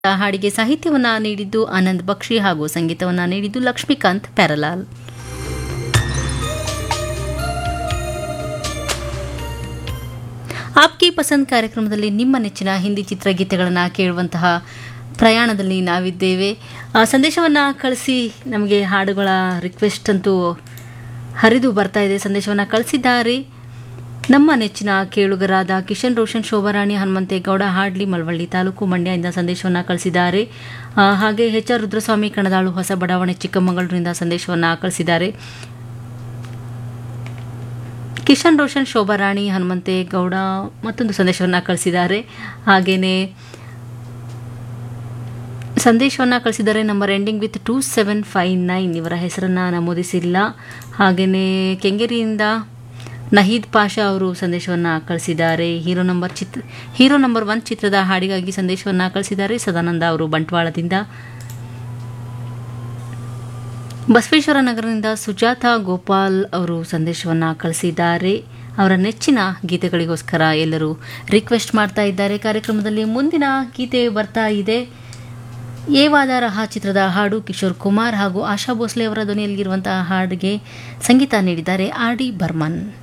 ಹಾಡಿಗೆ ಸಾಹಿತ್ಯವನ್ನ ನೀಡಿದ್ದು ಆನಂದ್ ಬಕ್ಷಿ ಹಾಗೂ ಸಂಗೀತವನ್ನ ನೀಡಿದ್ದು ಲಕ್ಷ್ಮೀಕಾಂತ್ ಪ್ಯಾರಲಾಲ್ ಆಪ್ಕಿ ಪಸಂದ್ ಕಾರ್ಯಕ್ರಮದಲ್ಲಿ ನಿಮ್ಮ ನೆಚ್ಚಿನ ಹಿಂದಿ ಚಿತ್ರಗೀತೆಗಳನ್ನು ಕೇಳುವಂತಹ ಪ್ರಯಾಣದಲ್ಲಿ ನಾವಿದ್ದೇವೆ ಆ ಸಂದೇಶವನ್ನು ಕಳಿಸಿ ನಮಗೆ ಹಾಡುಗಳ ರಿಕ್ವೆಸ್ಟ್ ಅಂತೂ ಹರಿದು ಬರ್ತಾ ಇದೆ ಸಂದೇಶವನ್ನು ಕಳಿಸಿದ್ದಾರೆ ನಮ್ಮ ನೆಚ್ಚಿನ ಕೇಳುಗರಾದ ಕಿಶನ್ ರೋಷನ್ ಶೋಭಾರಾಣಿ ಹನುಮಂತೇಗೌಡ ಹಾಡ್ಲಿ ಮಳವಳ್ಳಿ ತಾಲೂಕು ಮಂಡ್ಯದಿಂದ ಸಂದೇಶವನ್ನು ಕಳಿಸಿದ್ದಾರೆ ಆ, ಹಾಗೆ ಎಚ್ ಆರ್ ರುದ್ರಸ್ವಾಮಿ ಕಣದಾಳು ಹೊಸ ಬಡಾವಣೆ ಚಿಕ್ಕಮಗಳೂರಿನಿಂದ ಸಂದೇಶವನ್ನು ಕಳಿಸಿದ್ದಾರೆ ಕಿಶನ್ ರೋಷನ್ ಶೋಭಾರಾಣಿ ಹನುಮಂತೇಗೌಡ ಮತ್ತೊಂದು ಸಂದೇಶವನ್ನು ಕಳಿಸಿದ್ದಾರೆ ಹಾಗೆಯೇ ಸಂದೇಶವನ್ನು ಕಳಿಸಿದ್ದಾರೆ number ending with two seven five nine ಇವರ ಹೆಸರನ್ನು ನಮೂದಿಸಿಲ್ಲ ಹಾಗೆಯೇ ಕೆಂಗೇರಿಯಿಂದ ನಹೀದ್ ಪಾಷಾ ಅವರು ಸಂದೇಶವನ್ನು ಕಳಿಸಿದ್ದಾರೆ ಹೀರೋ ನಂಬರ್ ಚಿತ್ರ ಹೀರೋ ನಂಬರ್ ಒನ್ ಚಿತ್ರದ ಹಾಡಿಗಾಗಿ ಸಂದೇಶವನ್ನು ಕಳಿಸಿದ್ದಾರೆ ಸದಾನಂದ ಅವರು ಬಂಟ್ವಾಳದಿಂದ ಬಸವೇಶ್ವರ ನಗರದಿಂದ ಸುಜಾತ ಗೋಪಾಲ್ ಅವರು ಸಂದೇಶವನ್ನು ಕಳಿಸಿದ್ದಾರೆ ಅವರ ನೆಚ್ಚಿನ ಗೀತೆಗಳಿಗೋಸ್ಕರ ಎಲ್ಲರೂ ರಿಕ್ವೆಸ್ಟ್ ಮಾಡ್ತಾ ಇದ್ದಾರೆ ಕಾರ್ಯಕ್ರಮದಲ್ಲಿ ಮುಂದಿನ ಗೀತೆ ಬರ್ತಾ ಇದೆ ಏವಾದ ರಹ ಚಿತ್ರದ ಹಾಡು ಕಿಶೋರ್ ಕುಮಾರ್ ಹಾಗೂ ಆಶಾ ಭೋಸ್ಲೆ ಅವರ ಧ್ವನಿಯಲ್ಲಿರುವಂತಹ ಹಾಡಿಗೆ ಸಂಗೀತ ನೀಡಿದ್ದಾರೆ ಆರ್ ಡಿ ಬರ್ಮನ್